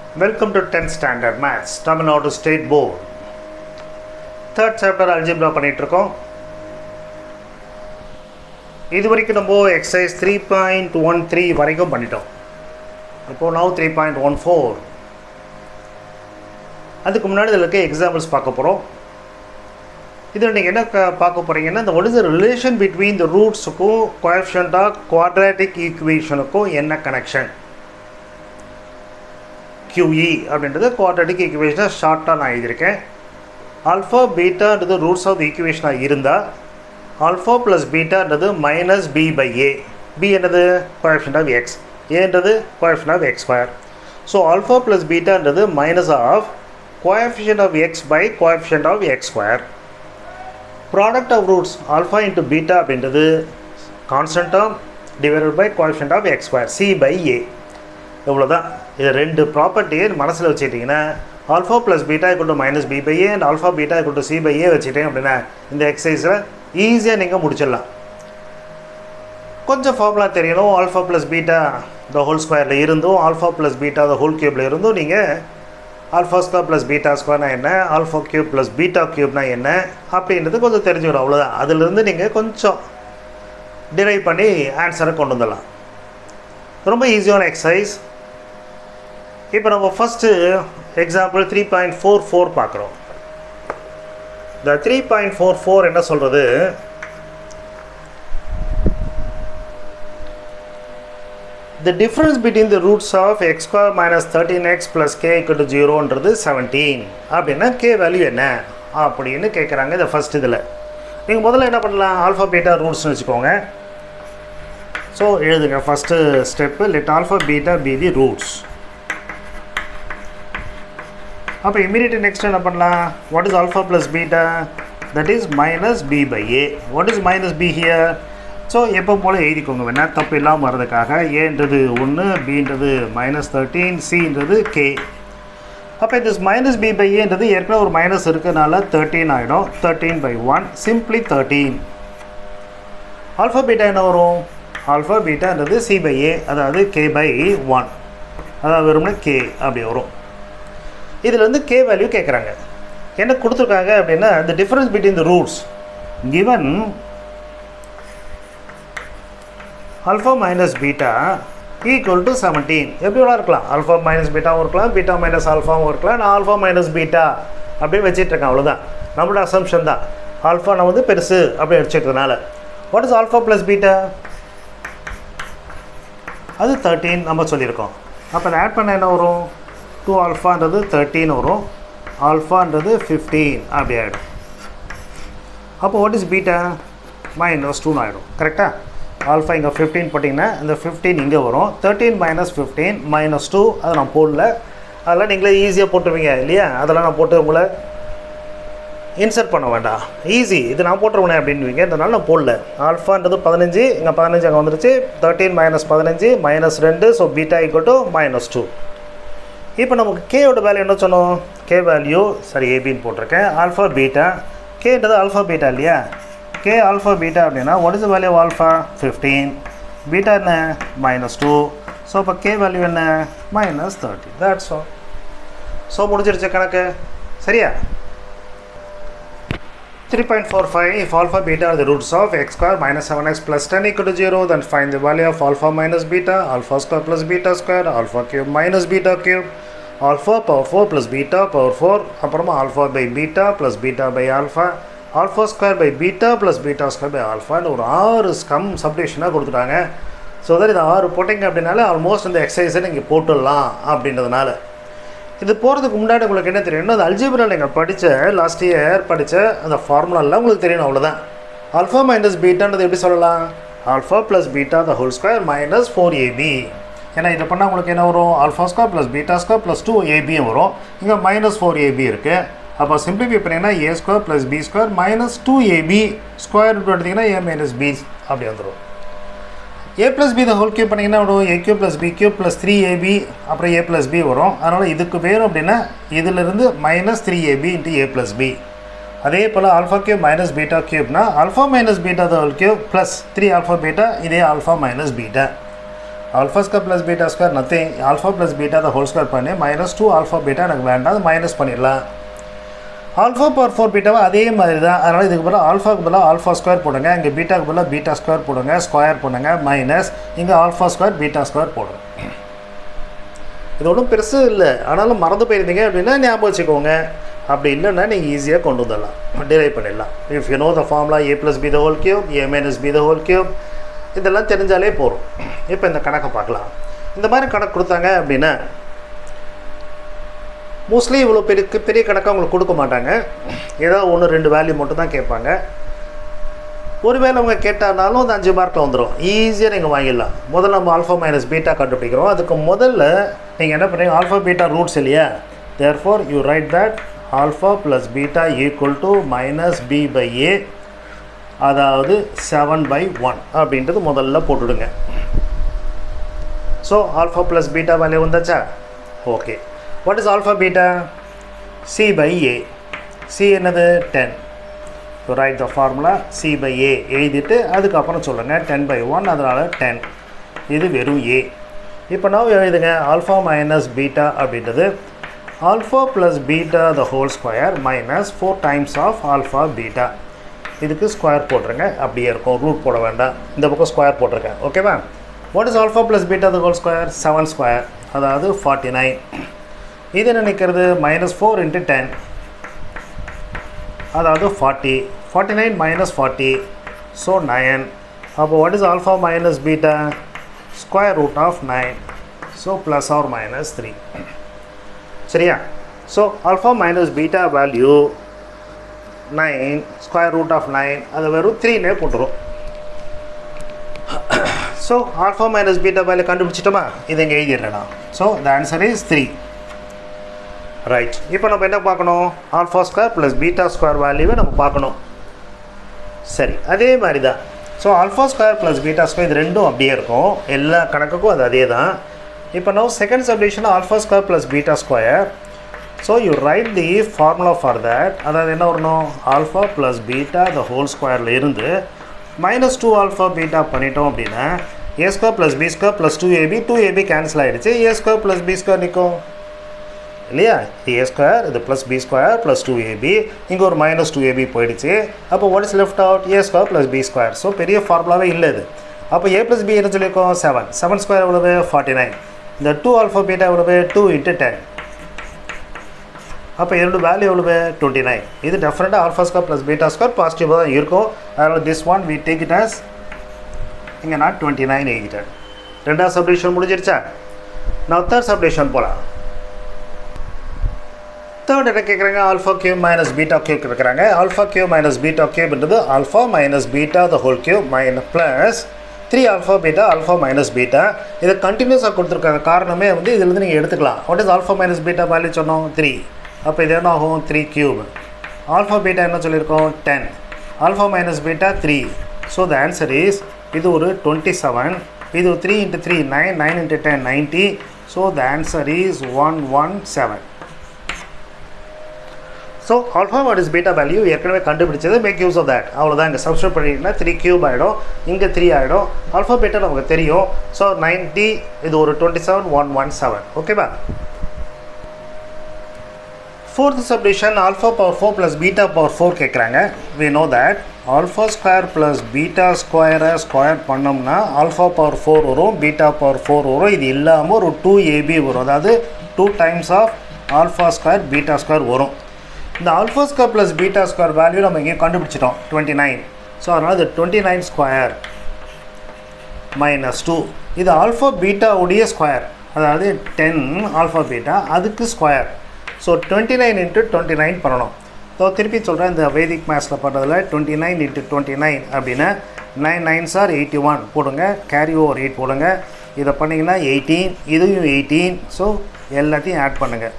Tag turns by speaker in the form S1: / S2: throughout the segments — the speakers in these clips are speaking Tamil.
S1: Welcome to 10th Standard Maths, Tamil Nadu State Board. Third chapter algebra பண்ணிகிட்ருக்கோம் இது வரைக்கும் நம்ம exercise three point one three வரைக்கும் பண்ணிட்டோம் இப்போது now three point one four அதுக்கு முன்னாடி இதில் இருக்க எக்ஸாம்பிள்ஸ் பார்க்க போகிறோம் இதில் நீங்கள் என்ன க- பார்க்க போகிறீங்கன்னா இந்த what is relation between the ரூட்ஸுக்கும் கோஎஃபிஷியண்டாக குவாட்ராட்டிக் ஈக்குவேஷனுக்கும் என்ன கனெக்ஷன் QE அப்படின்றது குவாட்ராட்டிக் ஈக்குவேஷனை ஷார்ட்டாக நான் எழுதியிருக்கேன் ஆல்ஃபா பீட்டான்றது ரூட்ஸ் ஆஃப் ஈக்குவேஷனாக இருந்தால் ஆல்ஃபா ப்ளஸ் பீட்டான்றது minus B by A B என்னது கோஎஃபிஷியன்ட் ஆஃப் எக்ஸ் ஏன்றது coefficient of X square so alpha plus பீட்டான்றது minus of coefficient of X by coefficient of X square product of roots alpha into beta அப்படின்றது constant term divided by coefficient of X square C by A இவ்வளோதான் இது ரெண்டு ப்ராப்பர்ட்டியை மனசில் வச்சுக்கிட்டிங்கன்னா alpha plus beta equal to minus B by A and alpha beta equal to C by A வச்சுட்டேன் அப்படின்னா இந்த எக்ஸசைஸில் ஈஸியாக நீங்கள் முடிச்சிடலாம் கொஞ்சம் ஃபார்முலா தெரியணும் alpha plus beta the whole ஸ்கொயரில் இருந்தும் alpha plus beta the whole கியூப்பில் இருந்தும் நீங்கள் ஆல்ஃபா ஸ்கொயர் ப்ளஸ் பீட்டா ஸ்கொயர்னா என்ன ஆல்ஃபா கியூப் ப்ளஸ் பீட்டா கியூப்னா என்ன அப்படின்றது கொஞ்சம் தெரிஞ்சுக்கணும் அவ்வளோதான் அதுலேருந்து நீங்கள் கொஞ்சம் டிரைவ் பண்ணி ஆன்சரை கொண்டு வந்துடலாம் ரொம்ப ஈஸியான எக்ஸசைஸ் இப்போ நம்ம first example three point four four பார்க்குறோம் இந்த த்ரீ பாயிண்ட் ஃபோர் ஃபோர் என்ன சொல்கிறது the difference between the roots of x square minus 13x plus k equal to 0ன்றது 17 அப்படின்னா k வேல்யூ என்ன அப்படின்னு கேட்குறாங்க இந்த ஃபஸ்ட் இதில் நீங்கள் முதல்ல என்ன பண்ணலாம் ஆல்ஃபா பீட்டா ரூட்ஸ்னு வச்சுக்கோங்க ஸோ எழுதுங்க first step let alpha beta be the roots அப்போ இமீடியட் நெக்ஸ்ட் என்ன பண்ணலாம் what is alpha plus beta that is minus B by A what is minus B here so எப்போ போல் எழுதிக்கோங்க வேணா தப்பு இல்லாமல் வர்றதுக்காக ஏன்றது ஒன்று பின்றது மைனஸ் தேர்ட்டீன் சின்றது கே அப்போ இது மைனஸ் பி பை ஏன்றது ஏற்கனவே ஒரு மைனஸ் இருக்கனால தேர்ட்டீன் ஆகிடும் thirteen by one simply thirteen alpha beta என்ன வரும் ஆல்ஃபா பீட்டான்றது சி பை ஏ அதாவது கே பை ஒன் அதாவது வெறும்னா கே அப்படி வரும் இதில் வந்து கே வேல்யூ கேட்குறாங்க என்ன கொடுத்துருக்காங்க அப்படின்னா the difference between the roots given alpha minus beta equal to 17 எப்படி வேணா இருக்கலாம் ஆல்ஃபா மைனஸ் பீட்டாவும் இருக்கலாம் பீட்டா மைனஸ் ஆல்ஃபாவும் இருக்கலாம் நான் ஆல்ஃபா மைனஸ் பீட்டா அப்படியே வச்சிட்டு இருக்கேன் அவ்வளோதான் நம்மளோட அசம்ஷன் தான் ஆல்ஃபா நான் வந்து பெருசு அப்படி வச்சுக்கிறதுனால what is alpha plus beta அது தேர்ட்டீன் நம்ம சொல்லியிருக்கோம் அப்போ ஆட் பண்ண என்ன வரும் டூ ஆல்ஃபான்றது தேர்ட்டீன் வரும் ஆல்ஃபான்றது ஃபிஃப்டீன் அப்படி ஆகிடும் அப்போ வாட் இஸ் பீட்டா மைனஸ் டூன்னு ஆகிடும் கரெக்டாக ஆல்ஃபா இங்கே ஃபிஃப்டீன் போட்டிங்கன்னா இந்த ஃபிஃப்டீன் இங்கே வரும் thirteen minus fifteen minus two அதை நான் போடல அதெல்லாம் நீங்களே ஈஸியாக போட்டுருவீங்க இல்லையா அதெல்லாம் நான் போட்டு உங்களை இன்சர்ட் பண்ண வேண்டாம் ஈஸி இது நான் போட்டுருவேனே அப்படின்வீங்க இதனால் நான் போடல ஆல்ஃபான்றது பதினஞ்சு இங்கே பதினஞ்சு அங்கே வந்துருச்சு தேர்ட்டீன் மைனஸ் பதினஞ்சு மைனஸ் ரெண்டு so beta equal to minus two இப்போ நமக்கு கேயோட வேல்யூ என்ன சொன்னோம் கே வேல்யூ சரி ஏபின்னு போட்டிருக்கேன் ஆல்ஃபா பீட்டா கேன்றது ஆல்ஃபா பீட்டா இல்லையா கே ஆல்ஃபா பீட்டா அப்படின்னா what is value alpha fifteen beta என்ன மைனஸ் டூ ஸோ அப்போ கே வேல்யூ என்ன minus thirty that's all so முடிஞ்சிருச்சு கணக்கு சரியா 3.45 if alpha beta are the roots of x square minus 7x plus 10 equal to 0 then find the value of alpha minus beta alpha square plus beta square alpha cube minus beta cube alpha power 4 plus beta power 4 அப்புறமா alpha by beta plus beta by alpha alpha square by beta plus beta square by alpha ன்னு ஒரு ஆறு ஸ்கம் சப்டிவிஷனாக கொடுத்துட்டாங்க ஸோ தட் இது ஆறு போட்டிங்க அப்படின்னாலே ஆல்மோஸ்ட் இந்த எக்ஸசைஸை நீங்கள் போட்டுடலாம் அப்படின்றதுனால இது போகிறதுக்கு முன்னாடி உங்களுக்கு என்ன தெரியணும் அந்த அல்ஜிபிரில் நீங்கள் படித்த லாஸ்ட் இயர் படித்த அந்த ஃபார்முலாலாம் உங்களுக்கு தெரியணும் அவ்வளோதான் ஆல்ஃபா மைனஸ் பீட்டான்றது எப்படி சொல்லலாம் alpha plus beta the whole square minus four AB ஏன்னா இதை பண்ணால் உங்களுக்கு என்ன வரும் alpha square plus beta square plus two ஏபியும் வரும் இங்கே மைனஸ் ஃபோர் ஏபி இருக்குது அப்போ சிம்பிளிஃபை பண்ணிங்கன்னா A square plus B square minus two AB square எடுத்திங்கன்னா ஏ மைனஸ் பி அப்படி வந்துடும் A plus B the whole cube பண்ணிங்கன்னா வரும் A cube plus B cube plus three AB அப்புறம் ஏ ப்ளஸ் பி வரும் அதனால் இதுக்கு வேணும் அப்படின்னா இதிலிருந்து minus three AB into A plus B அதே போல் ஆல்ஃபா கியூப் மைனஸ் பீட்டா கியூப்னா alpha minus beta the whole cube plus three alpha beta இதே alpha minus beta alpha square plus beta square nothing alpha plus beta அதை ஹோல் ஸ்கொயர் பண்ணி மைனஸ் டூ ஆல்ஃபா பீட்டா எனக்கு வேண்டாம் அது மைனஸ் பண்ணிடலாம் ஆல்ஃபா பவர் ஃபோர் பீட்டாவை அதே மாதிரி தான் அதனால் இதுக்கு பதிலாக ஆல்ஃபாக்கு பதிலாக ஆல்ஃபா ஸ்கொயர் போடுங்க இங்கே பீட்டாக்கு பதிலாக பீட்டா ஸ்கொயர் போடுங்க ஸ்கொயர் பண்ணுங்க மைனஸ் இங்கே ஆல்ஃபா ஸ்கொயர் பீட்டா ஸ்கொயர் போடுங்க இது ஒன்றும் பெருசு இல்லை ஆனாலும் மறந்து போயிருந்தீங்க அப்படின்னா ஞாபகம் வச்சுக்கோங்க அப்படி இல்லைன்னா நீங்கள் ஈஸியாக கொண்டு வந்துடலாம் டிரைவ் பண்ணிடலாம் if you know the formula A plus B the whole cube A minus B the whole cube இதெல்லாம் தெரிஞ்சாலே போதும் இப்போ இந்த கணக்கை பார்க்கலாம் இந்த மாதிரி கணக்கு கொடுத்தாங்க அப்படின்னா மோஸ்ட்லி இவ்வளோ பெரிய பெரிய கணக்காக உங்களுக்கு கொடுக்க மாட்டாங்க ஏதோ ஒன்று ரெண்டு வேல்யூ மட்டும் தான் கேட்பாங்க ஒருவேளை அவங்க கேட்டானாலும் அந்த அஞ்சு மார்க்கில் வந்துடும் ஈஸியாக நீங்கள் வாங்கிடலாம் முதல்ல நம்ம ஆல்ஃபா மைனஸ் பீட்டா கண்டுபிடிக்கிறோம் அதுக்கு முதல்ல நீங்கள் என்ன பண்ணுறீங்க ஆல்ஃபா பீட்டா ரூட்ஸ் இல்லையா therefore you write that alpha plus beta equal to minus B by A அதாவது செவன் பை ஒன் அப்படின்றது முதல்ல போட்டுடுங்க so alpha plus beta value வந்தாச்சா okay what is alpha beta C by A C என்னது ten so write the formula C by A எழுதிட்டு அதுக்கப்புறம் சொல்லுங்கள் டென் பை ஒன் அதனால் டென் இது வெறும் ஏ இப்போ நான் எழுதுங்க ஆல்ஃபா மைனஸ் பீட்டா அப்படின்றது alpha plus beta the whole square minus four times of alpha beta இதுக்கு ஸ்கொயர் போட்டுருங்க அப்படியே இருக்கும் ரூட் போட வேண்டாம் இந்த பக்கம் ஸ்கொயர் போட்டிருக்கேன் ஓகேவா what is alpha plus beta the whole square seven square அதாவது ஃபார்ட்டி நைன் இது நினைக்கிறது மைனஸ் ஃபோர் இன்ட்டு டென் அதாவது forty forty nine minus forty so nine அப்போ what is alpha minus beta square root of nine so plus or minus three சரியா so alpha minus beta value nine square root of nine அது வெறும் த்ரீனே போட்டுரும் so alpha minus beta value கண்டுபிடிச்சிட்டோமா இதை இங்கே எழுதிடுறேன் நான் so the answer is three right இப்போ நம்ம என்ன பார்க்கணும் alpha square plus beta square வேல்யூவை நம்ம பார்க்கணும் சரி அதே மாதிரி தான் so alpha square plus beta square இது ரெண்டும் அப்படியே இருக்கும் எல்லா கணக்குக்கும் அது அதே தான் இப்போ நம்ம second subdivision alpha square plus beta square so you write the formula for that அதாவது என்ன வரணும் alpha plus beta the whole ஸ்கொயரில் இருந்து மைனஸ் டூ ஆல்ஃபா பீட்டா பண்ணிட்டோம் அப்படின்னா A square plus B square plus two AB two AB cancel ஆகிடுச்சு A square plus B square நிற்கும் இல்லையா ஏ ஸ்கொயர் இது plus B square plus two AB இங்கே ஒரு மைனஸ் டூ ஏபி போயிடுச்சு அப்போ what is left out A square plus B square so பெரிய ஃபார்முலாவே இல்லை இது அப்போ ஏ ப்ளஸ் பி என்ன சொல்லியிருக்கோம் செவன் செவன் ஸ்கொயர் எவ்வளவு ஃபார்ட்டி நைன் இந்த டூ ஆல்ஃபா பீட்டா எவ்வளவு டூ இன்ட்டு டென் அப்போ இதோட வேல்யூ எவ்வளவு டுவெண்ட்டி நைன் இது டெஃபினட்டாக alpha square plus beta square பாசிட்டிவாக தான் இருக்கும் அதனால் this one we take it as இங்கே நான் டுவெண்ட்டி நைன் எழுதிட்டேன் ரெண்டாவது சப்டிஷன் முடிஞ்சிருச்சா நான் தேர்ட் சப்டிஷன் போகலாம் தேர்ட் என்ன கேட்குறாங்க alpha cube minus beta cube கேட்குறாங்க ஆல்ஃபா கியூப் மைனஸ் பீட்டா கியூப்ன்றது alpha minus beta the whole cube minus plus three alpha beta alpha minus beta இதை கண்டினியூஸாக கொடுத்துருக்காங்க காரணமே வந்து இதுலேருந்து நீங்கள் எடுத்துக்கலாம் what is alpha minus beta value சொன்னோம் த்ரீ அப்போ இது என்ன ஆகும் த்ரீ கியூப் ஆல்ஃபா பீட்டா என்ன சொல்லியிருக்கோம் ten alpha minus beta three so the answer is இது ஒரு டுவெண்ட்டி செவன் இது three into three nine nine into ten ninety so the answer is one one seven so alpha what is beta value ஏற்கனவே கண்டுபிடிச்சது மேக் யூஸ் ஆஃப் தட் அவ்வளோதான் இங்கே சப்ஸ்கிரைப் பண்ணிட்டீங்கன்னா த்ரீ கியூப் ஆகிடும் இங்கே த்ரீ ஆகிடும் ஆல்ஃபா பீட்டா நமக்கு தெரியும் ஸோ நைன்ட்டி இது ஒரு twenty seven one one seven ஓகேவா fourth subdivision alpha power four plus beta power four கேட்குறாங்க we know that alpha square plus beta ஸ்கொயரை ஸ்கொயர் பண்ணோம்னா ஆல்ஃபா பவர் ஃபோர் வரும் பீட்டா பவர் ஃபோர் வரும் இது இல்லாமல் ஒரு டூ ஏபி வரும் அதாவது two times of alpha square beta square வரும் இந்த alpha square plus beta square value நம்ம இங்கே கண்டுபிடிச்சிட்டோம் டுவெண்ட்டி நைன் ஸோ அதனால் இது twenty nine square minus two இது ஆல்ஃபா பீட்டாவுடைய ஸ்கொயர் அதாவது டென் ஆல்ஃபா பீட்டா அதுக்கு square so twenty nine into twenty nine பண்ணணும் ஸோ திருப்பி சொல்கிறேன் இந்த வேதிக் மேத்ஸில் பண்ணுறதுல twenty nine into twenty nine அப்படின்னா nine nine are eighty one போடுங்க கேரி ஓவர் எயிட் போடுங்க இதை பண்ணிங்கன்னா எயிட்டீன் இதுவும் எயிட்டீன் ஸோ எல்லாத்தையும் ஆட் பண்ணுங்கள்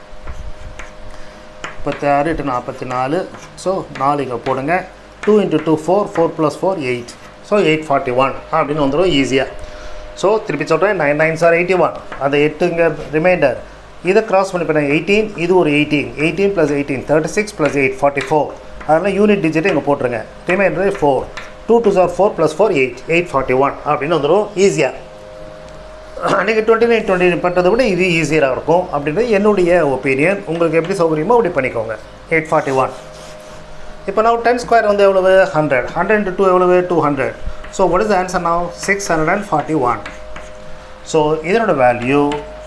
S1: முப்பத்தாறு எட்டு நாற்பத்தி நாலு ஸோ நாலு இங்கே போடுங்க two into two four four plus four eight so eight forty one அப்படின்னு வந்துடும் ஈஸியாக ஸோ திருப்பி சொல்கிறேன் nine nine are eighty one அந்த எட்டுங்க ரிமைண்டர் இதை கிராஸ் பண்ணி பண்ண எயிட்டீன் இது ஒரு eighteen eighteen plus eighteen thirty six plus eight forty four அதனால் யூனிட் டிஜிட் இங்கே போட்டுருங்க remainder four two two are four plus four eight eight forty one அப்படின்னு வந்துடும் ஈஸியாக நீங்கள் டுவெண்ட்டி நைன் டுவெண்ட்டி நைன் பண்ணுறதை விட இது ஈஸியாக இருக்கும் அப்படின்றது என்னுடைய ஒப்பீனியன் உங்களுக்கு எப்படி சௌகரியமோ அப்படி பண்ணிக்கோங்க எயிட் ஃபார்ட்டி ஒன் இப்போ நான் டென் ஸ்கொயர் வந்து எவ்வளவு ஹண்ட்ரட் ஹண்ட்ரட் இன்ட்டு டூ எவ்வளவு two hundred so what is answer now six hundred and forty one so இதனோட value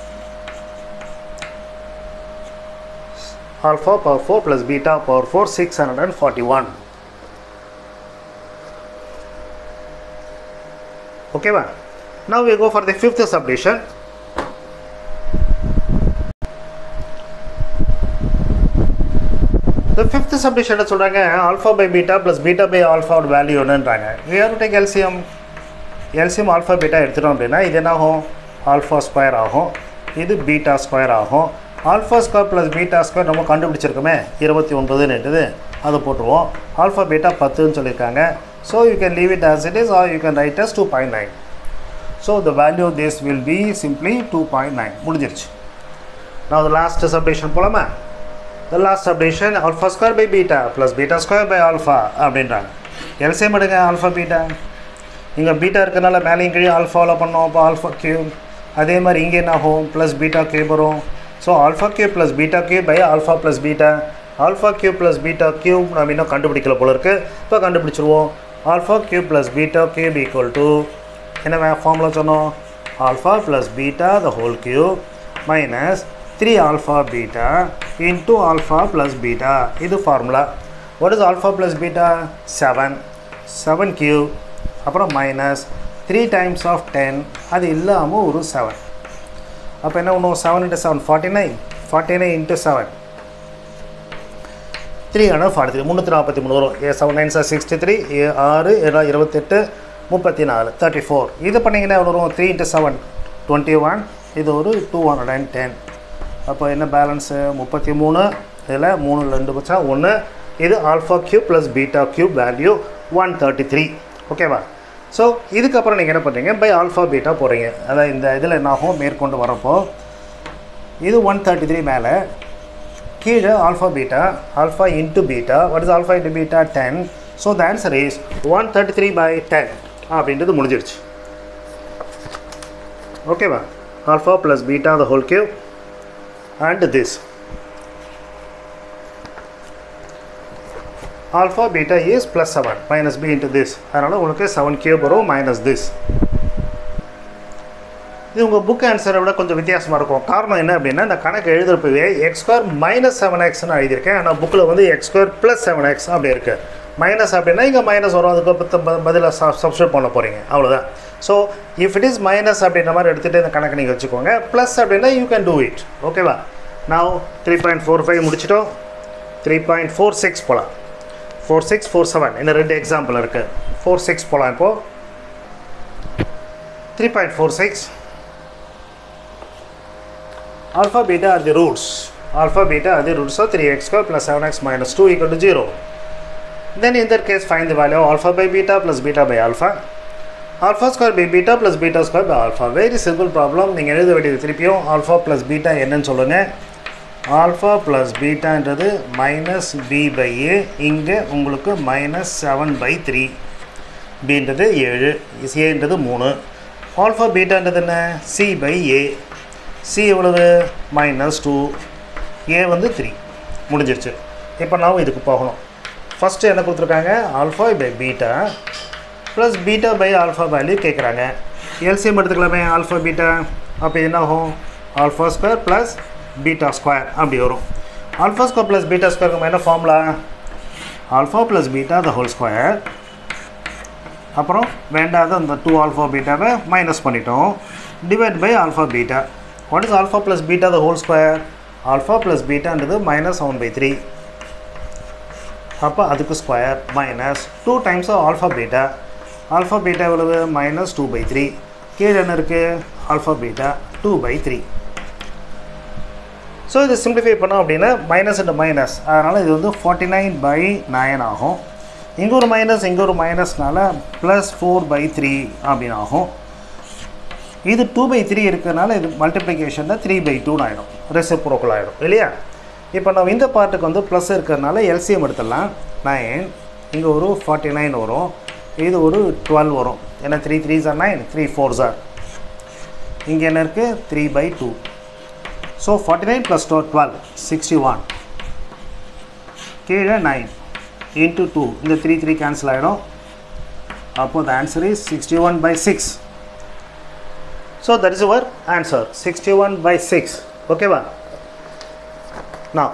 S1: alpha power 4 plus beta power 4 641 okay ba now we go for the fifth subdivision the fifth subdivision என்ன சொல்றாங்க alpha by beta plus beta by alpha ஓட வேல்யூ என்னன்றாங்க we have to take LCM LCM alpha beta எடுத்துட்டோம் அப்படின்னா இது என்ன ஆகும் alpha ஸ்கொயர் ஆகும் இது பீட்டா ஸ்கொயர் ஆகும் alpha square plus beta square நம்ம கண்டுபிடிச்சிருக்கோமே இருபத்தி ஒன்பதுன்னுட்டுது அதை போட்டுருவோம் ஆல்ஃபா பீட்டா பத்துன்னு சொல்லியிருக்காங்க so you can leave it as it is or you can write as two point nine so the value this will be simply two point nine முடிஞ்சிருச்சு நான் the லாஸ்ட் சப்டிஷன் போலாமா the last subdivision alpha square by beta plus beta square by alpha அப்படின்றாங்க எல்சிஎம் எடுங்க ஆல்ஃபா பீட்டா இங்கே பீட்டா இருக்கனால மேலேயும் கீழே ஆல்ஃபாவில் பண்ணோம் அப்போ ஆல்ஃபா கியூப் அதே மாதிரி இங்கே என்ன ஆகும் ப்ளஸ் பீட்டா கியூப் வரும் so alpha cube plus beta cube by alpha plus beta alpha cube plus beta cube நம்ம இன்னும் கண்டுபிடிக்கல போல இருக்குது இப்போ கண்டுபிடிச்சிருவோம் alpha cube plus beta cube equal to என்ன ஃபார்முலா சொன்னோம் alpha plus beta the whole cube minus three alpha beta into alpha plus beta இது formula what is alpha plus beta seven seven cube அப்புறம் minus three times of ten அது இல்லாமல் ஒரு செவன் அப்போ என்ன பண்ணுவோம் seven into seven forty nine forty nine into seven three hundred forty three முந்நூற்றி நாற்பத்தி மூணு வரும் ஏ seven nine are sixty three ஏ ஆறு ஏழா இருபத்தெட்டு முப்பத்தி நாலு தேர்ட்டி ஃபோர் இது பண்ணிங்கன்னா எவ்வளோ வரும் three into seven twenty one இது ஒரு டூ ஹண்ட்ரட் அண்ட் டென் அப்போ என்ன பேலன்ஸு முப்பத்தி மூணு இதில் மூணு ரெண்டு பச்சா ஒன்று இது alpha cube plus beta cube value one thirty three ஓகேவா ஸோ இதுக்கப்புறம் நீங்கள் என்ன பண்ணுறீங்க பை ஆல்ஃபா பீட்டா போகிறீங்க அதான் இந்த இதில் என்ன ஆகும் மேற்கொண்டு வரப்போ இது ஒன் தேர்ட்டி த்ரீ மேலே கீழே alpha beta alpha into beta what is alpha into beta ten so the answer is one thirty three by ten அப்படின்றது முடிஞ்சிருச்சு ஓகேவா alpha plus beta the whole cube and this alpha beta is plus seven minus B into this அதனால் உங்களுக்கு செவன் கியூப் வரும் மைனஸ் திஸ் இது உங்கள் புக் ஆன்சரை விட கொஞ்சம் வித்தியாசமாக இருக்கும் காரணம் என்ன அப்படின்னா இந்த கணக்கு எழுதுறப்பவே எக்ஸ் ஸ்கொயர் மைனஸ் செவன் எக்ஸ்னு எழுதியிருக்கேன் ஆனால் புக்கில் வந்து X square plus seven X அப்படி இருக்குது மைனஸ் அப்படின்னா இங்கே மைனஸ் வரும் அதுக்கு பத்து பதிலாக சப்ஸ்டியூட் பண்ண போகிறீங்க அவ்வளோதான் so if it is minus அப்படின்ற மாதிரி எடுத்துகிட்டு இந்த கணக்கு நீங்கள் வச்சுக்கோங்க ப்ளஸ் அப்படின்னா யூ கேன் டூ இட் ஓகேவா நான் த்ரீ பாயிண்ட் ஃபோர் ஃபைவ் முடிச்சிட்டோம் த்ரீ பாயிண்ட் ஃபோர் சிக்ஸ் போகலாம் ஃபோர் சிக்ஸ் ஃபோர் செவன் இன்னும் ரெண்டு எக்ஸாம்பிள் இருக்குது ஃபோர் சிக்ஸ் போகலாம் இப்போது three point four six alpha beta are the roots alpha beta are the roots of 3x square plus 7x minus 2 equal to 0 then in that case find the value of alpha by beta plus beta by alpha alpha square by beta plus beta square by alpha very simple problem நீங்கள் எழுத வேண்டியது திருப்பியும் alpha plus beta என்னன்னு சொல்லுங்கள் ஆல்ஃபா ப்ளஸ் பீட்டான்றது மைனஸ் பி பை ஏ இங்கே உங்களுக்கு மைனஸ் செவன் பை த்ரீ பின்றது ஏழு ஏன்றது மூணு ஆல்ஃபா பீட்டான்றது என்ன சி பை ஏ சி எவ்வளவு மைனஸ் டூ ஏ வந்து த்ரீ முடிஞ்சிருச்சு இப்போ நாம் இதுக்கு போகணும் ஃபஸ்ட்டு என்ன கொடுத்துருக்காங்க alpha by beta plus beta by alpha value கேட்குறாங்க எல்சிஎம் எடுத்துக்கலாமே ஆல்ஃபா பீட்டா அப்போ என்ன ஆகும் alpha square plus beta square அப்படி வரும் ஆல்ஃபா ஸ்கொயர் ப்ளஸ் பீட்டா ஸ்கொயருக்கு நம்ம என்ன formula alpha plus beta the whole square அப்புறம் வேண்டாத அந்த டூ ஆல்ஃபா பீட்டாவை மைனஸ் பண்ணிட்டோம் divide by alpha beta what is alpha plus beta the whole square alpha plus பீட்டான்றது மைனஸ் செவன் பை த்ரீ அப்போ அதுக்கு square minus two times of alpha beta alpha beta எவ்வளவு மைனஸ் டூ பை த்ரீ கீழே என்ன இருக்குது alpha beta two by three so இது சிம்பிளிஃபை பண்ணோம் அப்படின்னா மைனஸ் இன்ட்டு மைனஸ் அதனால் இது வந்து ஃபார்ட்டி நைன் பை நைன் ஆகும் இங்கே ஒரு மைனஸ் இங்கே ஒரு மைனஸ்னால ப்ளஸ் ஃபோர் பை த்ரீ அப்படின்னு ஆகும் இது டூ பை த்ரீ இருக்கிறதுனால இது மல்டிப்ளிகேஷனில் த்ரீ பை டூன்னு ஆகிடும் ரெசிப்ரோக்கல் ஆகிடும் இல்லையா இப்போ நம்ம இந்த பார்ட்டுக்கு வந்து ப்ளஸ் இருக்கிறதுனால எல்சிஎம் எடுத்துடலாம் நைன் இங்கே ஒரு ஃபார்ட்டி நைன் வரும் இது ஒரு டுவெல் வரும் ஏன்னா three three are nine three four are இங்கே என்ன இருக்குது three by two so forty nine plus to twelve sixty one கீழே நைன் இன்ட்டு டூ இந்த த்ரீ த்ரீ கேன்சல் ஆகிடும் அப்போது the answer is sixty one by six so that is your answer sixty one by six ஓகேவா நான்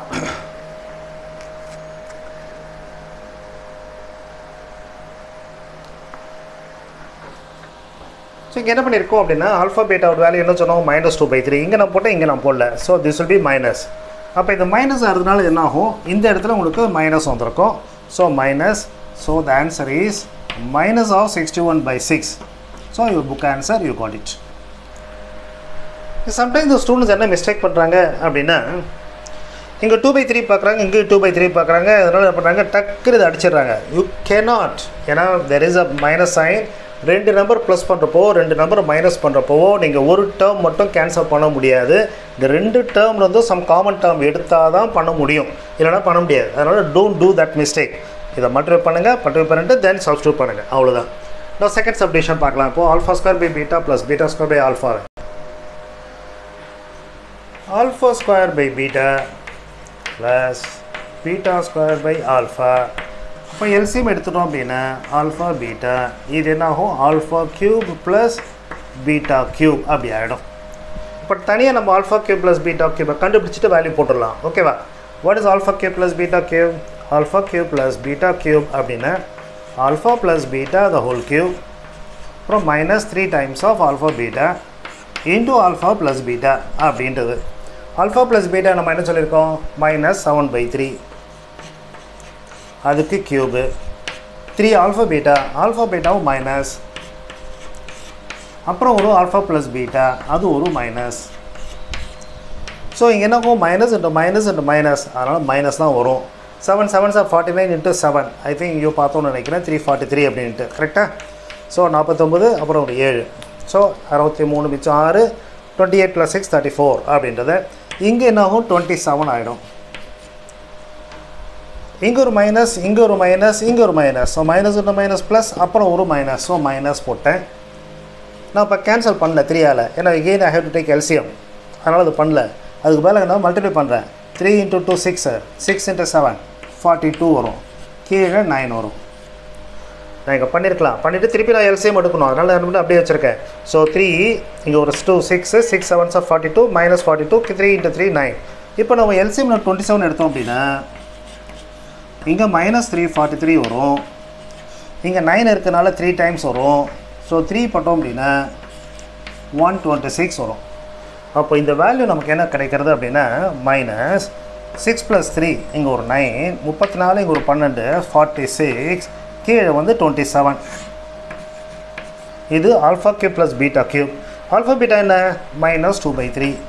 S1: ஸோ இங்கே என்ன பண்ணியிருக்கோம் அப்படின்னா ஆல்ஃபா பீட்டாவோட வேல்யூ என்ன சொன்னோம் மைனஸ் டூ பை த்ரீ இங்கே நான் போட்டேன் இங்கே நான் போடல so this will be minus அப்போ இது மைனஸ் ஆகிறதுனால என்ன ஆகும் இந்த இடத்துல உங்களுக்கு மைனஸ் வந்திருக்கும் so minus so the answer is minus of sixty one by six so you book answer you got it sometimes இந்த ஸ்டூடெண்ட்ஸ் என்ன மிஸ்டேக் பண்ணுறாங்க அப்படின்னா இங்கே டூ பை த்ரீ பார்க்குறாங்க இங்கே டூ பை த்ரீ பார்க்குறாங்க அதனால் என்ன பண்ணுறாங்க டக்குன்னு இதை அடிச்சிடுறாங்க யூ கேனாட் ஏன்னா there is a minus sign ரெண்டு நம்பர் ப்ளஸ் பண்ணுறப்போ ரெண்டு நம்பர் மைனஸ் பண்ணுறப்போ நீங்கள் ஒரு டேர்ம் மட்டும் கேன்சல் பண்ண முடியாது இந்த ரெண்டு டேர்மில் வந்து சம் காமன் டேர்ம் எடுத்தால் தான் பண்ண முடியும் இல்லைனா பண்ண முடியாது அதனால் டோன்ட் டூ தட் மிஸ்டேக் இதை மல்டிப்ளை பண்ணுங்கள் மல்டிப்ளை பண்ணிட்டு தென் சப்ஸ்டியூட் பண்ணுங்கள் அவ்வளோதான் நான் செகண்ட் சப்டிஷன் பார்க்கலாம் இப்போது alpha square by beta plus beta square by alpha alpha square by beta plus beta square by alpha இப்போ எல்சிஎம் எடுத்துட்டோம் அப்படின்னா ஆல்ஃபா பீட்டா இது என்ன ஆகும் alpha cube plus beta cube அப்படி ஆகிடும் இப்போ தனியாக நம்ம ஆல்ஃபா க்யூப் ப்ளஸ் பீட்டா க்யூபை கண்டுபிடிச்சிட்டு வேல்யூ போட்டுடலாம் ஓகேவா what is alpha cube plus beta cube alpha cube plus beta cube அப்படின்னா alpha plus beta the whole cube அப்புறம் minus three times of alpha beta into alpha plus beta அப்படின்றது ஆல்ஃபா ப்ளஸ் பீட்டா நம்ம என்ன சொல்லியிருக்கோம் மைனஸ் செவன் பை த்ரீ அதுக்கு cube three alpha beta alpha பீட்டாவும் மைனஸ் அப்புறம் ஒரு ஆல்ஃபா ப்ளஸ் பீட்டா அது ஒரு மைனஸ் ஸோ இங்கே என்ன ஆகும் minus into minus into minus அதனால் மைனஸ் தான் வரும் seven seven are forty nine into seven I think இங்கே பார்த்தோன்னு நினைக்கிறேன் த்ரீ ஃபார்ட்டி த்ரீ அப்படின்ட்டு கரெக்டாக ஸோ நாற்பத்தொம்பது அப்புறம் ஒரு ஏழு ஸோ அறுபத்தி மூணு மிச்சம் ஆறு twenty eight plus six thirty four அப்படின்றது இங்கே என்ன ஆகும் டுவெண்ட்டி செவன் ஆகிடும் இங்கே ஒரு மைனஸ் இங்கே ஒரு மைனஸ் இங்கே ஒரு minus so minus into minus plus அப்புறம் ஒரு மைனஸ் ஸோ மைனஸ் போட்டேன் நான் இப்போ கேன்சல் பண்ணல த்ரீயால் ஏன்னா again I have to take LCM அதனால் அது பண்ணல அதுக்கு மேலே நான் மல்டிப்ளை பண்ணுறேன் three into two six six into seven forty two வரும் கீழே நைன் வரும் நான் இங்கே பண்ணியிருக்கலாம் பண்ணிவிட்டு திருப்பி நான் எல்சிஎம் எடுக்கணும் அதனால் நான் வந்து அப்படியே வச்சுருக்கேன் ஸோ த்ரீ இங்கே ஒரு two six six sevens of forty two minus forty two three into three nine இப்போ நம்ம எல்சிஎம் நான் டுவெண்ட்டி செவன் எடுத்தோம் அப்படின்னா இங்கே மைனஸ் த்ரீ ஃபார்ட்டி த்ரீ வரும் இங்கே நைன் இருக்கனால த்ரீ டைம்ஸ் வரும் ஸோ த்ரீ போட்டோம் அப்படின்னா ஒன் டுவெண்ட்டி சிக்ஸ் வரும் அப்போ இந்த வேல்யூ நமக்கு என்ன கிடைக்கிறது அப்படின்னா மைனஸ் சிக்ஸ் ப்ளஸ் த்ரீ இங்கே ஒரு நைன் முப்பத்தி நாலு இங்கே ஒரு பன்னெண்டு ஃபார்ட்டி சிக்ஸ் கீழே வந்து டுவெண்ட்டி செவன் இது alpha cube plus beta cube alpha beta என்ன minus two by three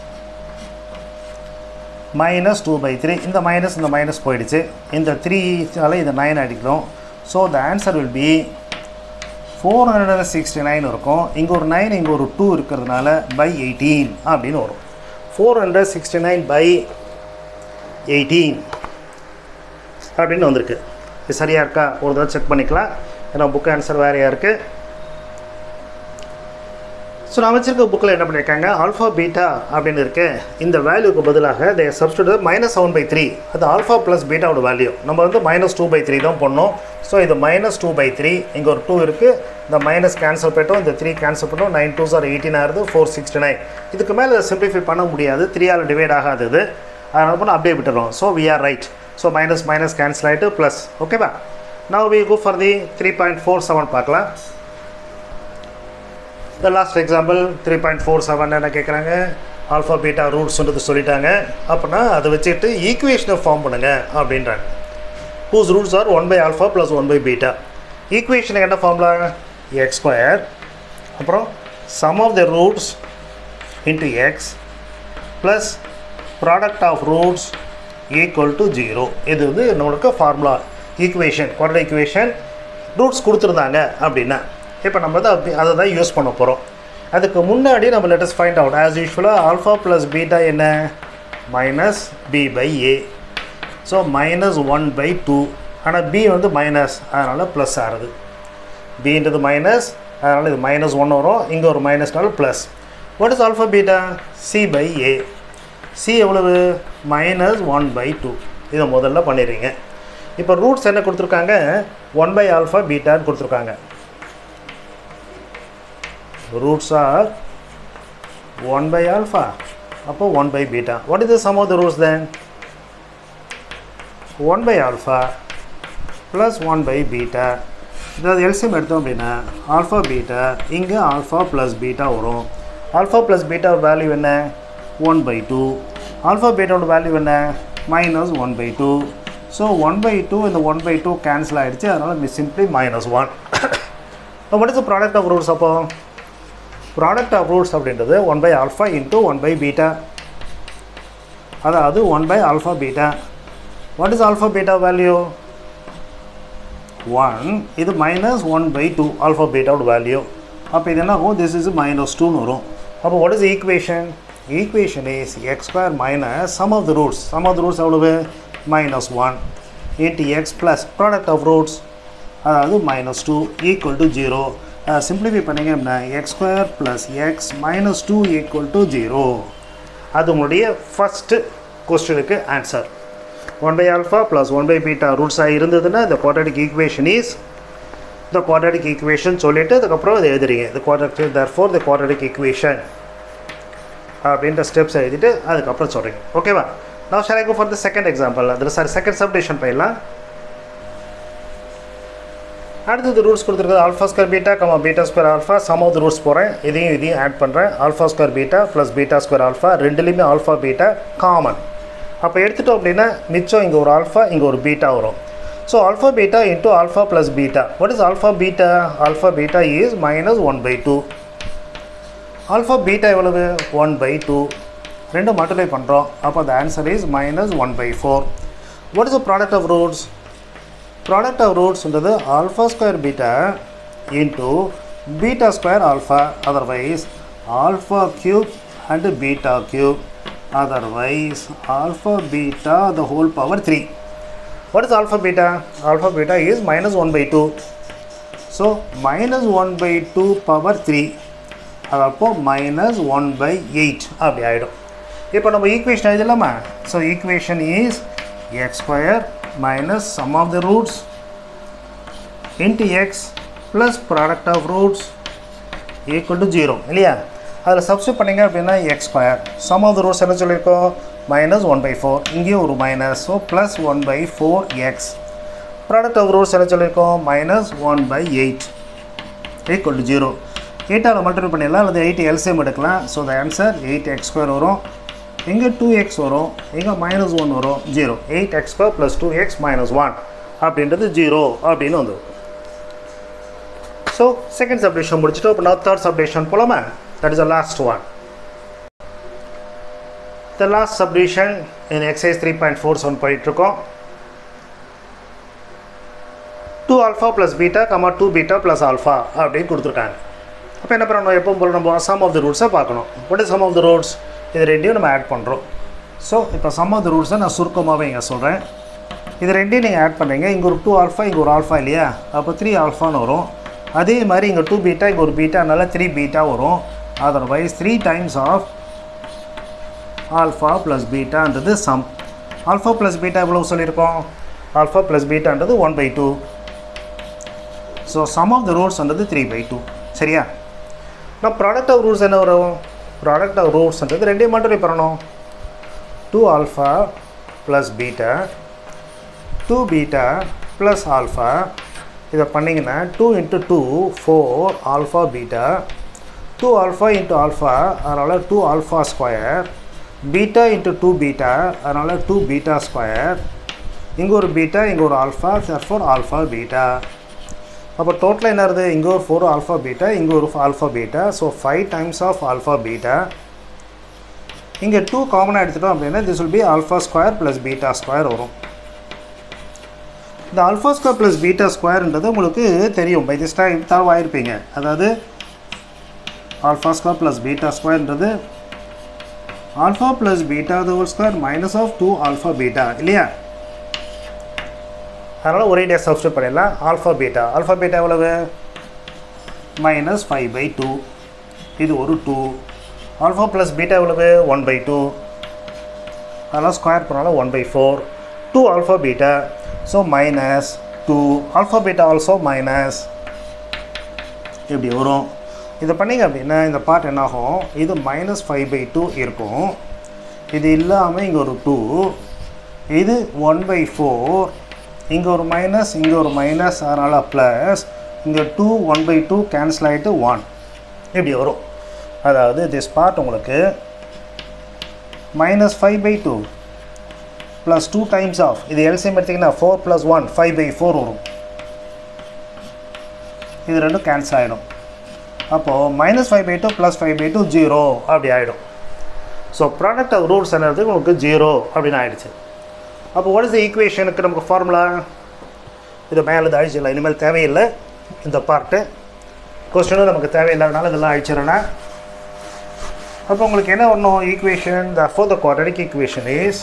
S1: minus two by three இந்த மைனஸ் இந்த மைனஸ் போயிடுச்சு இந்த த்ரீனால இந்த நைன் அடிக்கிறோம் so the answer will be four hundred and sixty nine இருக்கும் இங்கே ஒரு நைன் இங்கே ஒரு டூ இருக்கிறதுனால பை எயிட்டீன் அப்படின்னு வரும் four hundred sixty nine by eighteen அப்படின்னு வந்திருக்கு இது சரியாக இருக்கா ஒரு தடவை செக் பண்ணிக்கலாம் ஏன்னா புக் ஆன்சர் வேறையாக இருக்குது ஸோ நான் வச்சிருக்க புக்கில் என்ன பண்ணியிருக்காங்க ஆல்ஃபா பீட்டா அப்படின்னு இருக்கு இந்த வேல்யூக்கு பதிலாக they substitute minus seven by three அது ஆல்ஃபா ப்ளஸ் பீட்டாவோட வேல்யூ நம்ம வந்து மைனஸ் டூ பை த்ரீ தான் பண்ணோம் ஸோ இது மைனஸ் டூ பை த்ரீ இங்கே ஒரு டூ இருக்குது இந்த மைனஸ் கேன்சல் பண்ணிட்டோம் இந்த த்ரீ கேன்சல் பண்ணோம் நைன் டூ சார் எயிட்டீன் ஆகுது ஃபோர் சிக்ஸ்டி நைன் இதுக்கு மேலே சிம்பிளிஃபை பண்ண முடியாது த்ரீயால் டிவைட் ஆகாது இது அதனால் பண்ண அப்படியே விட்டுறோம் so we are right so minus minus cancel ஆகிட்டு ப்ளஸ் ஓகேவா now we go for the three point four seven பார்க்கலாம் the last example three point four seven என்ன கேட்குறாங்க ஆல்ஃபா பீட்டா ரூட்ஸ்ன்றது சொல்லிட்டாங்க அப்படின்னா அதை வச்சுட்டு ஈக்குவேஷனை ஃபார்ம் பண்ணுங்க அப்படின்றாங்க whose roots are one by alpha plus one by beta ஈக்குவேஷனுக்கு என்ன ஃபார்ம்லா எக்ஸ் ஸ்கொயர் அப்புறம் sum of the roots into x plus product of roots equal to zero இது வந்து நம்மளுக்கு formula equation quadratic equation roots கொடுத்துருந்தாங்க அப்படின்னா இப்போ நம்ம தான் அப்படி அதை தான் யூஸ் பண்ண போகிறோம் அதுக்கு முன்னாடி நம்ம லெட்டஸ் ஃபைண்ட் அவுட் ஆஸ் யூஸ்வலாக ஆல்ஃபா ப்ளஸ் பீட்டா என்ன minus B by a so minus one by two ஆனால் பி வந்து மைனஸ் அதனால் ப்ளஸ் ஆகுது பின்றது மைனஸ் அதனால் இது மைனஸ் ஒன் வரும் இங்கே ஒரு மைனஸ்னால plus what is alpha beta C by A C எவ்வளவு மைனஸ் ஒன் பை டூ இதை முதல்ல பண்ணிடுறீங்க இப்போ ரூட்ஸ் என்ன கொடுத்துருக்காங்க ஒன் பை ஆல்ஃபா பீட்டான்னு கொடுத்துருக்காங்க roots are one by alpha அப்போ one by beta what is the sum of the roots then one by alpha plus one by beta இதாவது எல்சியம் எடுத்தோம் அப்படின்னா ஆல்ஃபா பீட்டா இங்கே ஆல்ஃபா ப்ளஸ் பீட்டா வரும் ஆல்ஃபா ப்ளஸ் பீட்டா வேல்யூ என்ன ஒன் பை டூ ஆல்ஃபா பீட்டாவோட வேல்யூ என்ன minus one by two so one by two இந்த ஒன் பை டூ கேன்சல் ஆகிடுச்சு அதனால் miss simply minus one what is product of roots அப்போ ப்ராடக்ட் ஆஃப் ரூட்ஸ் அப்படின்றது one by alpha into one by beta அதாவது one by alpha beta what is alpha beta value one இது minus one by two alpha பீட்டாவோட வேல்யூ அப்போ இது என்ன ஆகும் திஸ் இஸ் மைனஸ் டூன்னு வரும் அப்போ what is equation equation is x square minus sum of the roots sum of the roots எவ்வளவு minus one into x plus product of roots அதாவது minus two equal to zero simplify பண்ணிங்க அப்படின்னா x square plus x minus two equal to zero அது உங்களுடைய ஃபஸ்ட்டு கொஸ்டினுக்கு answer one by alpha plus one by beta ரூட்ஸாக இருந்ததுன்னா இந்த குவாட்ரடிக் ஈக்குவேஷன் இஸ் இந்த குவாட்ரடிக் ஈக்குவேஷன் சொல்லிவிட்டு அதுக்கப்புறம் அதை எழுதுறீங்க இந்த quadratic therefore the quadratic equation அப்படின்ற ஸ்டெப்ஸ் எழுதிட்டு அதுக்கப்புறம் சொல்கிறீங்க ஓகேவா நான் shall go for the second example அதில் சார் செகண்ட் சப்டிஷன் போயிடலாம் அடுத்தது ரூட்ஸ் கொடுத்துருக்குது alpha square beta comma beta square alpha sum of roots போகிறேன் இதையும் இதையும் ஆட் பண்ணுறேன் alpha square beta plus beta square alpha ரெண்டுலேயுமே ஆல்ஃபா பீட்டா காமன் அப்போ எடுத்துட்டோம் அப்படின்னா மிச்சம் இங்கே ஒரு ஆல்ஃபா இங்கே ஒரு பீட்டா வரும் so alpha beta into alpha plus beta what is alpha beta alpha beta is minus one by two alpha beta எவ்வளவு ஒன் பை டூ ரெண்டும் மல்டிப்ளை பண்ணுறோம் அப்போ the answer is minus one by four what is the product of roots product of ரூட்ஸ்ன்றது alpha square beta into beta square alpha otherwise alpha cube and beta cube otherwise alpha beta the whole power 3 what is alpha beta alpha beta is minus 1 by 2 so minus 1 by 2 power 3 அது அப்போ மைனஸ் ஒன் பை எயிட் அப்படி ஆகிடும் இப்போ நம்ம ஈக்குவேஷன் எழுதலாமா so equation is x square minus sum of the roots into x plus product of roots equal to zero இல்லையா அதில் சப்ஸ்டியூட் பண்ணிங்க அப்படின்னா x square sum of the roots என்ன சொல்லியிருக்கோம் மைனஸ் ஒன் பை ஃபோர் இங்கேயும் ஒரு minus so plus one by four x product of roots என்ன சொல்லியிருக்கோம் minus one by eight equal to zero எயிட்டால் மல்டிபிள் பண்ணிடலாம் அல்லது எயிட் எல்சிஎம் எடுக்கலாம் so the answer eight x square வரும் இங்கே டூ எக்ஸ் வரும் இங்கே மைனஸ் ஒன் வரும் zero eight x square plus two x minus one அப்படின்றது ஜீரோ அப்படின்னு வந்துடும் ஸோ செகண்ட் சப்டிஷன் முடிச்சுட்டு இப்போ நான் தேர்ட் சப்டிஷன் போகலாமா that is the last one the last subdivision in exercise three point four seven போயிட்டுருக்கோம் two alpha plus beta comma two beta plus alpha அப்படின்னு கொடுத்துருக்காங்க அப்போ என்ன பண்ணணும் எப்பவும் போல நம்ம சம் ஆஃப் த ரூட்ஸை பார்க்கணும் what is sum of the roots இது ரெண்டையும் நம்ம ஆட் பண்ணுறோம் ஸோ இப்போ சம் ஆஃப் த ரூட்ஸை நான் சுருக்கமாகவே இங்கே சொல்கிறேன் இது ரெண்டையும் நீங்கள் ஆட் பண்ணுறீங்க இங்கே ஒரு டூ ஆல்ஃபா இங்கே ஒரு ஆல்ஃபா இல்லையா அப்போ த்ரீ ஆல்ஃபான்னு வரும் அதே மாதிரி இங்கே டூ பீட்டா இங்கே ஒரு பீட்டானால த்ரீ பீட்டா வரும் otherwise three times of alpha plus பீட்டான்றது சம் ஆல்ஃபா ப்ளஸ் பீட்டா எவ்வளோ சொல்லியிருக்கோம் ஆல்ஃபா ப்ளஸ் பீட்டான்றது one by two so sum of the ரூட்ஸ்ன்றது த்ரீ பை டூ சரியா நான் ப்ராடக்ட் ஆஃப் ரூட்ஸ் என்ன வரும் ப்ராடக்ட் ஆஃப் ரூட்ஸ்ன்றது ரெண்டையும் மட்டும் பண்ணணும் two alpha plus beta two beta plus alpha இதை பண்ணிங்கன்னா two into two four alpha beta two alpha into alpha அதனால் two alpha square beta into two beta அதனால் டூ பீட்டா ஸ்கொயர் இங்கே ஒரு பீட்டா இங்கே ஒரு ஆல்ஃபா ஃபோர் ஆல்ஃபா பீட்டா அப்போ டோட்டலாக என்ன வருது இங்கே ஒரு ஃபோர் ஆல்ஃபா பீட்டா இங்கே ஒரு alpha beta so five times of alpha beta இங்கே டூ காமனாக எடுத்துட்டோம் அப்படின்னா this will be alpha square plus beta square வரும் இந்த ஆல்ஃபா ஸ்கொயர் ப்ளஸ் பீட்டா ஸ்கொயர்ன்றது உங்களுக்கு தெரியும் பை திஸ் டைம் தரவு ஆயிருப்பீங்க அதாவது ஆல்ஃபா ஸ்கொயர் ப்ளஸ் பீட்டா ஸ்கொயர்ன்றது alpha plus beta the whole square minus of two alpha beta இல்லையா அதனால் ஒரே டே சப்ஸ்டியூட் பண்ணிடலாம் ஆல்ஃபா பீட்டா ஆல்ஃபா பீட்டா எவ்வளவு மைனஸ் ஃபைவ் பை டூ இது ஒரு டூ ஆல்ஃபா ப்ளஸ் பீட்டா எவ்வளவு ஒன் பை டூ அதெல்லாம் ஸ்கொயர் பண்ணாலும் one by four two alpha beta so minus two alpha beta also minus இப்படி வரும் இதை பண்ணிங்க அப்படின்னா இந்த பார்ட் என்னாகும் இது மைனஸ் ஃபைவ் பை டூ இருக்கும் இது இல்லாமல் இங்கே ஒரு டூ இது ஒன் பை ஃபோர் இங்கே ஒரு மைனஸ் இங்கே ஒரு மைனஸ் அதனால் ப்ளஸ் இங்கே two one by two cancel ஆகிட்டு ஒன் இப்படி வரும் அதாவது திஸ் பார்ட் உங்களுக்கு minus five by two plus two times of இது எல்சிஎம் எடுத்திங்கன்னா four plus one five by four வரும் இது ரெண்டும் கேன்சல் ஆகிடும் அப்போது minus five by two plus five by two zero அப்படி ஆகிடும் ஸோ ப்ராடக்ட் ஆஃப் ரூட்ஸ் என்னது உங்களுக்கு ஜீரோ அப்படின்னு ஆகிடுச்சு அப்போ வாட் இஸ் த ஈக்குவேஷனுக்கு நமக்கு ஃபார்முலா இது மேலே இது அழிச்சிடலாம் இனிமேல் தேவையில்லை இந்த பார்ட்டு கொஸ்டினும் நமக்கு தேவையில்லாதனால இதெல்லாம் அழிச்சிடறேன் அப்போ உங்களுக்கு என்ன வரணும் equation the for the quadratic equation is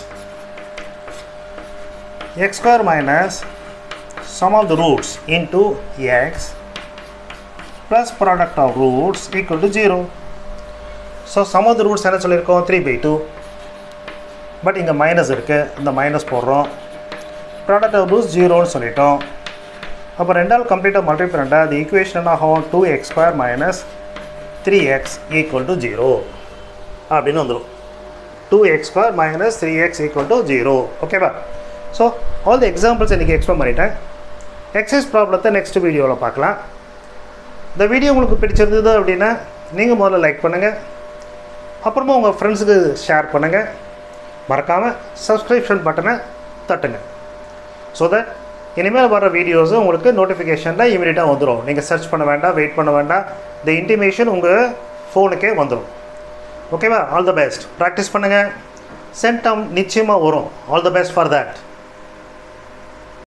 S1: x square minus sum of the roots into x plus product of roots equal to zero so sum of the roots என்ன சொல்லியிருக்கோம் த்ரீ பை டூ பட் இங்கே மைனஸ் இருக்குது இந்த மைனஸ் போடுறோம் ப்ராடக்ட் ஆஃப் ரூட்ஸ் ஜீரோன்னு சொல்லிட்டோம் அப்போ ரெண்டால் கம்ப்ளீட்டாக மல்டிப்ளை பண்ணிட்டா அது ஈக்குவேஷன் ஆகும் two x square minus three x equal to zero அப்படின்னு வந்துடும் two x square minus three x equal to zero ஓகேவா ஸோ ஆல் தி எக்ஸாம்பிள்ஸ் இன்றைக்கி எக்ஸ்பிளைன் பண்ணிட்டேன் எக்ஸைஸ் ப்ராப்ளத்தை நெக்ஸ்ட் வீடியோவில் பார்க்கலாம் இந்த வீடியோ உங்களுக்கு பிடிச்சிருந்தது அப்படின்னா நீங்கள் முதல்ல லைக் பண்ணுங்கள் அப்புறமா உங்கள் ஃப்ரெண்ட்ஸுக்கு ஷேர் பண்ணுங்கள் மறக்காமல் சப்ஸ்கிரிப்ஷன் பட்டனை தட்டுங்க ஸோ தட் இனிமேல் வர வீடியோஸும் உங்களுக்கு நோட்டிஃபிகேஷனில் இமீடியட்டாக வந்துடும் நீங்கள் சர்ச் பண்ண வேண்டாம் வெயிட் பண்ண வேண்டாம் இந்த இன்டிமேஷன் உங்கள் ஃபோனுக்கே வந்துடும் ஓகேவா ஆல் த பெஸ்ட் ப்ராக்டிஸ் பண்ணுங்கள் சென்டம் நிச்சயமாக வரும் all the best for that